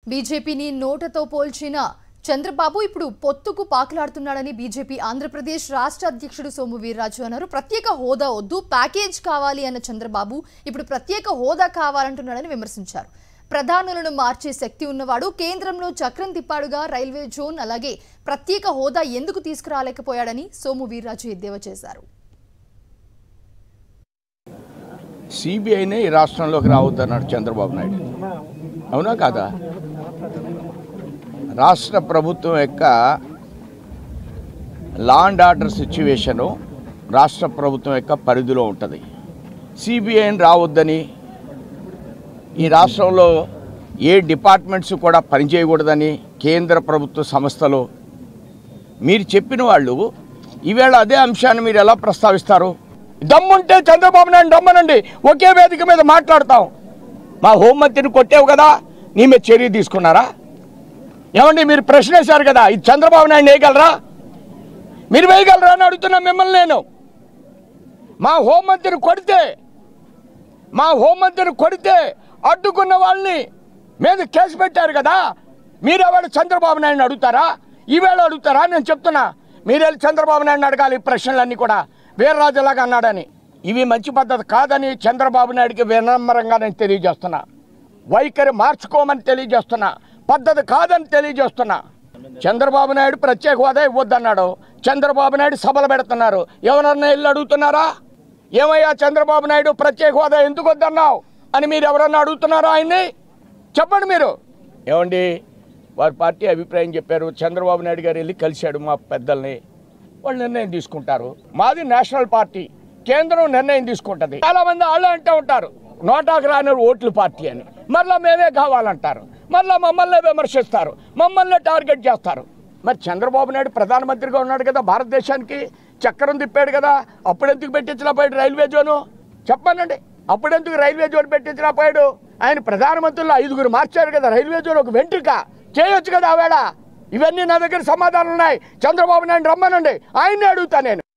బీజేపీని నోటతో పోల్చిన చంద్రబాబు ఇప్పుడు పొత్తుకు పాకులాడుతున్నాడని బీజేపీ ఆంధ్రప్రదేశ్ రాష్ట్ర అధ్యక్షుడు సోము వీర్రాజు అన్నారు ప్రత్యేక హోదా వద్దు ప్యాకేజ్ కావాలి అన్న చంద్రబాబు ఇప్పుడు ప్రత్యేక హోదా కావాలంటున్నాడని విమర్శించారు ప్రధానులను మార్చే శక్తి ఉన్నవాడు కేంద్రంలో చక్రం తిప్పాడుగా రైల్వే జోన్ అలాగే ప్రత్యేక హోదా ఎందుకు తీసుకురాలేకపోయాడని సోము వీర్రాజు ఎద్దేవా చేశారు సిబిఐనే ఈ రాష్ట్రంలోకి రావద్దన్నాడు చంద్రబాబు నాయుడు అవునా కాదా రాష్ట్ర ప్రభుత్వం యొక్క లా అండ్ ఆర్డర్ సిచ్యువేషను రాష్ట్ర ప్రభుత్వం యొక్క పరిధిలో ఉంటుంది సిబిఐని రావద్దని ఈ రాష్ట్రంలో ఏ డిపార్ట్మెంట్స్ కూడా పనిచేయకూడదని కేంద్ర ప్రభుత్వ సంస్థలు మీరు చెప్పిన వాళ్ళు ఈవేళ అదే అంశాన్ని మీరు ఎలా ప్రస్తావిస్తారు దమ్ముంటే చంద్రబాబు నాయుడు దమ్మనండి ఒకే వేదిక మీద మాట్లాడతాం మా హోంమంత్రిని కొట్టావు కదా నీ మీద చర్య తీసుకున్నారా ఏమండి మీరు ప్రశ్న వేశారు కదా ఇది చంద్రబాబు నాయుడు వేయగలరా మీరు వేయగలరా అని అడుగుతున్నా మిమ్మల్ని నేను మా హోంమంత్రిని కొడితే మా హోంమంత్రిని కొడితే అడ్డుకున్న వాళ్ళని మీద కేసు పెట్టారు కదా మీరెవరు చంద్రబాబు నాయుడు అడుగుతారా ఈవేళ అడుగుతారా నేను చెప్తున్నా మీరెళ్ళి చంద్రబాబు నాయుడు అడగాలి ఈ ప్రశ్నలన్నీ కూడా వీర్రాజులాగా అన్నాడని ఇవి మంచి పద్ధతి కాదని చంద్రబాబు నాయుడికి వినమ్రంగా నేను తెలియజేస్తున్నా వైఖరి మార్చుకోమని తెలియజేస్తున్నా పద్ధతి కాదని తెలియజేస్తున్నా చంద్రబాబు నాయుడు ప్రత్యేక హోదా ఇవ్వద్దన్నాడు చంద్రబాబు నాయుడు సభలు పెడుతున్నారు ఎవరన్నా వెళ్ళి అడుగుతున్నారా ఏమయ్యా చంద్రబాబు నాయుడు ప్రత్యేక హోదా ఎందుకు వద్దన్నావు అని మీరు ఎవరన్నా అడుగుతున్నారా ఆయన్ని చెప్పండి మీరు ఏమండి వారి పార్టీ అభిప్రాయం చెప్పారు చంద్రబాబు నాయుడు గారు వెళ్ళి కలిశాడు మా పెద్దల్ని వాళ్ళు నిర్ణయం తీసుకుంటారు మాది నేషనల్ పార్టీ కేంద్రం నిర్ణయం తీసుకుంటుంది చాలా మంది వాళ్ళే అంటూ ఉంటారు నోటాకు రాని ఓట్లు పార్టీ అని మరలా మేమే కావాలంటారు మరలా మమ్మల్ని విమర్శిస్తారు మమ్మల్ని టార్గెట్ చేస్తారు మరి చంద్రబాబు నాయుడు ప్రధానమంత్రిగా ఉన్నాడు కదా భారతదేశానికి చక్రం తిప్పాడు కదా అప్పుడెందుకు పెట్టించలేకపోయాడు రైల్వే జోను చెప్పానండి అప్పుడెందుకు రైల్వే జోన్ పెట్టించలేకపోయాడు ఆయన ప్రధానమంత్రులు ఐదుగురు మార్చారు కదా రైల్వే జోన్ ఒక వెంట్రుక చేయొచ్చు కదా ఆవేళ ఇవన్నీ నా దగ్గర సమాధానాలు ఉన్నాయి చంద్రబాబు నాయుడు రమ్మనండి ఆయన్ని అడుగుతా నేను